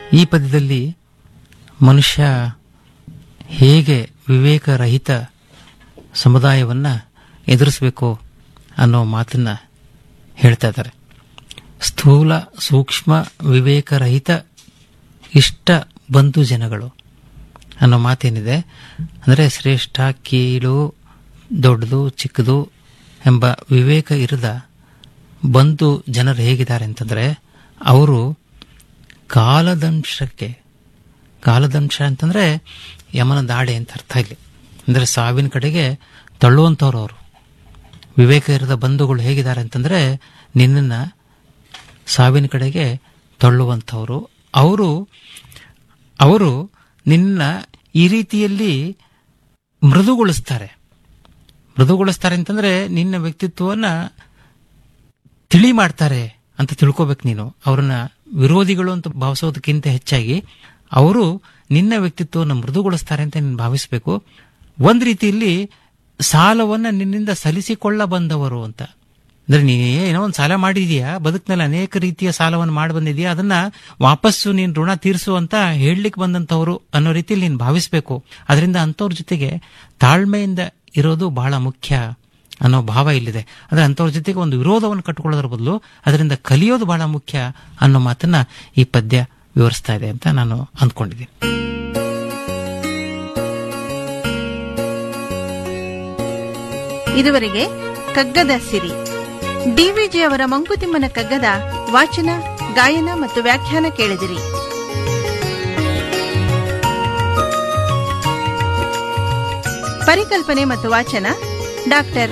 ಈ ಪದ್ಯದಲ್ಲಿ ಮನುಷ್ಯ ಹೇಗೆ ವಿವೇಕರಹಿತ ಸಮುದಾಯವನ್ನು ಎದುರಿಸಬೇಕು ಅನ್ನೋ ಮಾತನ್ನ ಹೇಳ್ತಾ ಇದ್ದಾರೆ ಸ್ಥೂಲ ಸೂಕ್ಷ್ಮ ವಿವೇಕರಹಿತ ಇಷ್ಟ ಬಂಧು ಜನಗಳು ಅನ್ನೋ ಮಾತೇನಿದೆ ಅಂದರೆ ಶ್ರೇಷ್ಠ ಕೀಳು ದೊಡ್ಡದು ಚಿಕ್ಕದು ಎಂಬ ವಿವೇಕ ಇರದ ಬಂಧು ಜನರು ಹೇಗಿದ್ದಾರೆ ಅಂತಂದರೆ ಅವರು ಕಾಲದಂಶಕ್ಕೆ ಕಾಲದಂಶ ಅಂತಂದರೆ ಯಮನ ದಾಡೆ ಅಂತ ಅರ್ಥ ಇಲ್ಲಿ ಅಂದರೆ ಸಾವಿನ ಕಡೆಗೆ ತಳ್ಳುವಂಥವ್ರು ಅವರು ವಿವೇಕ ಇರದ ಬಂಧುಗಳು ಹೇಗಿದ್ದಾರೆ ಅಂತಂದರೆ ನಿನ್ನನ್ನು ಸಾವಿನ ಕಡೆಗೆ ತಳ್ಳುವಂಥವ್ರು ಅವರು ಅವರು ನಿನ್ನ ಈ ರೀತಿಯಲ್ಲಿ ಮೃದುಗೊಳಿಸ್ತಾರೆ ಮೃದುಗೊಳಿಸ್ತಾರೆ ಅಂತಂದ್ರೆ ನಿನ್ನ ವ್ಯಕ್ತಿತ್ವವನ್ನ ತಿಳಿ ಮಾಡ್ತಾರೆ ಅಂತ ತಿಳ್ಕೊಬೇಕು ನೀನು ಅವ್ರನ್ನ ವಿರೋಧಿಗಳು ಅಂತ ಭಾವಿಸೋದಕ್ಕಿಂತ ಹೆಚ್ಚಾಗಿ ಅವರು ನಿನ್ನ ವ್ಯಕ್ತಿತ್ವವನ್ನು ಮೃದುಗೊಳಿಸ್ತಾರೆ ಅಂತ ನೀನು ಭಾವಿಸಬೇಕು ಒಂದ್ ರೀತಿಯಲ್ಲಿ ಸಾಲವನ್ನ ನಿನ್ನಿಂದ ಸಲ್ಲಿಸಿಕೊಳ್ಳ ಬಂದವರು ಅಂತ ಅಂದ್ರೆ ನೀನು ಏನೋ ಒಂದು ಸಾಲ ಮಾಡಿದೀಯಾ ಬದುಕಿನಲ್ಲಿ ಅನೇಕ ರೀತಿಯ ಸಾಲವನ್ನು ಮಾಡಿ ಬಂದಿದೀಯಾ ಅದನ್ನ ವಾಪಸ್ಸು ನೀನು ಋಣ ತೀರಿಸು ಅಂತ ಹೇಳಲಿಕ್ಕೆ ಬಂದಂತವ್ರು ಅನ್ನೋ ರೀತಿಯಲ್ಲಿ ನೀನು ಭಾವಿಸಬೇಕು ಅದರಿಂದ ಅಂಥವ್ರ ಜೊತೆಗೆ ತಾಳ್ಮೆಯಿಂದ ಇರೋದು ಬಹಳ ಮುಖ್ಯ ಅನ್ನೋ ಭಾವ ಇಲ್ಲಿದೆ ಅಂದ್ರೆ ಅಂಥವ್ರ ಜೊತೆಗೆ ಒಂದು ವಿರೋಧವನ್ನು ಕಟ್ಟಿಕೊಳ್ಳೋದ್ರ ಬದಲು ಅದರಿಂದ ಕಲಿಯೋದು ಬಹಳ ಮುಖ್ಯ ಅನ್ನೋ ಮಾತನ್ನ ಈ ಪದ್ಯ ವಿವರಿಸ್ತಾ ಇದೆ ಅಂತ ನಾನು ಅಂದ್ಕೊಂಡಿದ್ದೀನಿ ಇದುವರೆಗೆ ಕಗ್ಗದ ಸಿರಿ ಡಿವಿಜಿ ಅವರ ಮಂಕುತಿಮ್ಮನ ಕಗ್ಗದ ವಾಚನ ಗಾಯನ ಮತ್ತು ವ್ಯಾಖ್ಯಾನ ಕೇಳಿದಿರಿ ಪರಿಕಲ್ಪನೆ ಮತ್ತು ವಾಚನ ಡಾಕ್ಟರ್